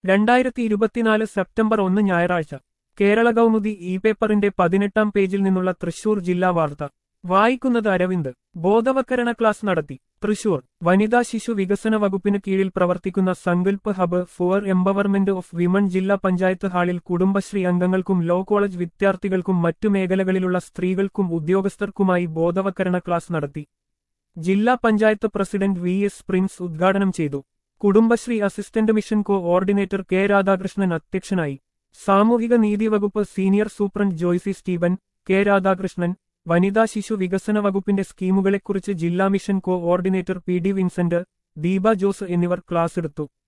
രണ്ടായിരത്തി ഇരുപത്തിനാല് സെപ്റ്റംബർ ഒന്ന് ഞായറാഴ്ച കേരള കൗമുദി ഇ പേപ്പറിന്റെ പതിനെട്ടാം പേജിൽ നിന്നുള്ള തൃശൂർ ജില്ലാ വാർത്ത വായിക്കുന്നത് അരവിന്ദ് ബോധവൽക്കരണ ക്ലാസ് നടത്തി തൃശൂർ വനിതാ ശിശു വികസന വകുപ്പിന് കീഴിൽ പ്രവർത്തിക്കുന്ന Sankalp hub for empowerment of women ജില്ലാ പഞ്ചായത്ത് ഹാളിൽ കുടുംബശ്രീ അംഗങ്ങൾക്കും ലോ കോളേജ് വിദ്യാർത്ഥികൾക്കും മറ്റു മേഖലകളിലുള്ള സ്ത്രീകൾക്കും ഉദ്യോഗസ്ഥർക്കുമായി ബോധവൽക്കരണ ക്ലാസ് നടത്തി ജില്ലാ panchayat president V S Prince ഉദ്ഘാടനം ചെയ്തു Kudumbashree assistant mission coordinator K Radhakrishnan അധ്യക്ഷനായി സാമൂഹിക നീതി വകുപ്പ് senior superintendent Joycy Steven K Radhakrishnan വനിതാ ശിശു വികസന വകുപ്പിന്റെ സ്കീമുകളെക്കുറിച്ച് ജില്ലാ mission coordinator P D Vincent Deepa Jose എന്നിവർ ക്ലാസ് എടുത്തു